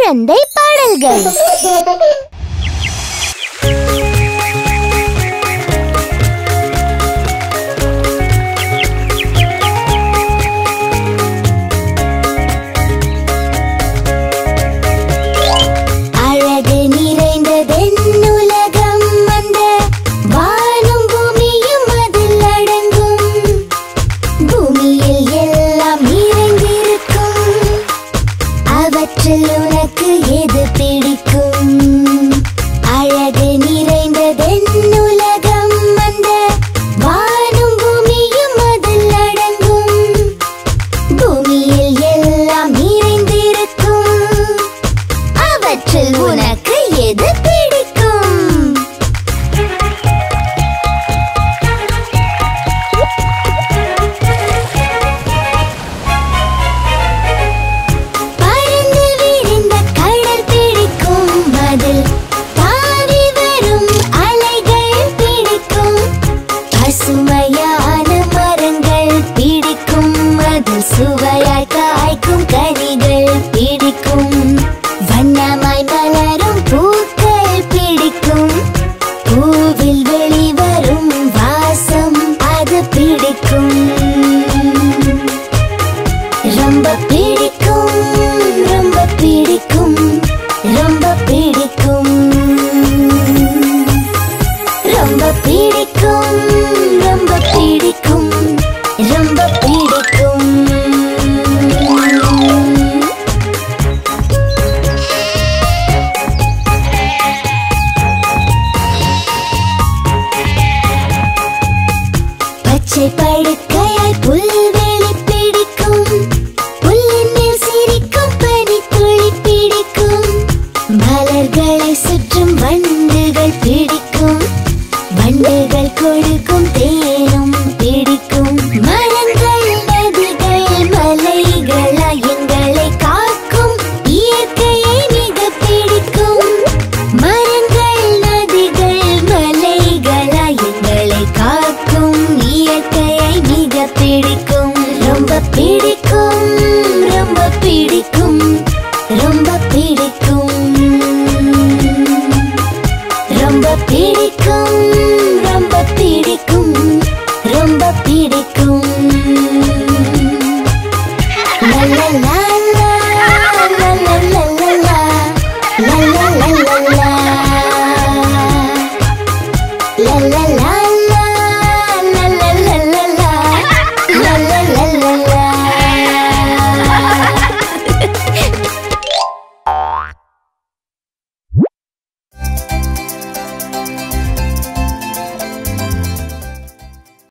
குழந்தை பாடல்கள் அழகு நிறைந்ததென்னுலகம் அந்த வானும் பூமியும் அதில் அடங்கும் பூமியில் எல்லாம் நிறைந்திருக்கும் அவற்றில் உனக்கு எது பிடிக்கும் அழகு நிறைந்ததென்னுலகம் அந்த வானும் பூமியும் அதில் அடங்கும் பூமியில் எல்லாம் நிறைந்திருக்கும் அவற்றில் உனக்கு எது பிடிக்கும் பறந்து விரிந்த கடல் பிடிக்கும் அதில் தாவி வரும் அலைகள் பிடிக்கும் பசுமையான மரங்கள் பிடிக்கும் அதில் சுவையாய் காய்க்கும் கனிகள் பிடிக்கும் வண்ணமாய் மலரும் பூக்கள் பிடிக்கும் பூவில் வெளிவரும் வாசம் அது பிடிக்கும் ரொம்ப பிடிக்கும் ரொம்ப பிடிக்கும் ரொம்ப பிடிக்கும் ரொம்ப பிடிக்கும் ரொம்ப பிடிக்கும் ரொம்ப பிடிக்கும் பச்சை படுக்கையாய் புல்வெளி பிடிக்கும் புல்லின் மேல் சிரிக்கும் பனித்துளி பிடிக்கும் மலர்களை சுற்றும் வண்டுகள் பிடிக்கும் வண்டுகள் கொடுக்கும் தேனும் பிடிக்கும் மரங்கள் நதிகள் மலைகளாய் எங்களை காக்கும் இயற்கையை மிக பிடிக்கும் மரங்கள் நதிகள் மலைகளாய் எங்களை காக்கும் இயற்கையை மிக பிடிக்கும் ரொம்ப பிடிக்கும் ரொம்ப பிடிக்கும் ரொம்ப பிடிக்கும் ரொம்ப பிடிக்கும் ரொம்ப பிடிக்கும் ரொம்ப பிடிக்கும்